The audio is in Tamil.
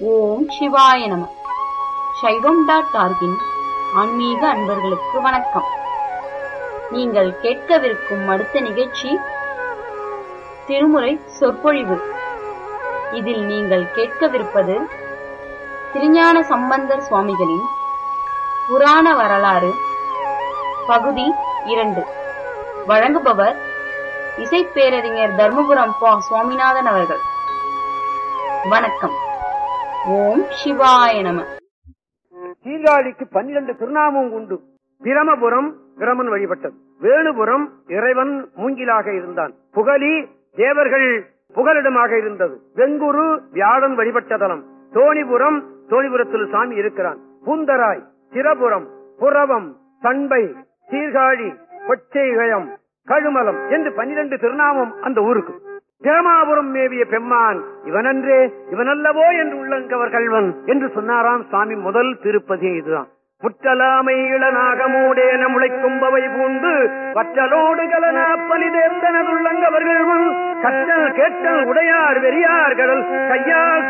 ஓம் சிவாய நம சைவம் டாட் ஆர்கின் ஆன்மீக அன்பர்களுக்கு வணக்கம் நீங்கள் கேட்கவிருக்கும் அடுத்த நிகழ்ச்சி திருமுறை சொற்பொழிவு இதில் நீங்கள் கேட்கவிருப்பது திருஞான சம்பந்தர் சுவாமிகளின் புராண வரலாறு பகுதி இரண்டு வழங்குபவர் இசைப்பேரறிஞர் தர்மபுரம் பா சுவாமிநாதன் அவர்கள் வணக்கம் ஓம் சிவாய நம சீர்காழிக்கு பன்னிரண்டு திருநாமம் உண்டு பிரமபுரம் பிரமன் வழிபட்டது வேணுபுரம் இறைவன் மூங்கிலாக இருந்தான் புகலி தேவர்கள் புகலிடமாக இருந்தது வெங்குரு வியாழன் வழிபட்ட தலம் தோணிபுரம் தோணிபுரத்தில் சாமி இருக்கிறான் பூந்தராய் சிரபுரம் புறவம் சண்பை சீர்காழி கொச்சைகயம் கழுமலம் என்று பன்னிரண்டு திருநாமம் அந்த ஊருக்கு பிரமாபுரம் மேவிய பெம்மான் இவனன்றே இவனல்லவோ என்று உள்ளங்கவர் கல்வன் என்று சொன்னாராம் சுவாமி முதல் திருப்பதி இதுதான் முற்றலாமை இளநாகமூடேன முளைக்கும்பவை பூண்டு வற்றலோடு கலனாப்பலி தேர்ந்தனதுள்ளங்கவர்கள் கற்றல் கேட்டல் உடையார் வெறியார் கடல் கையால்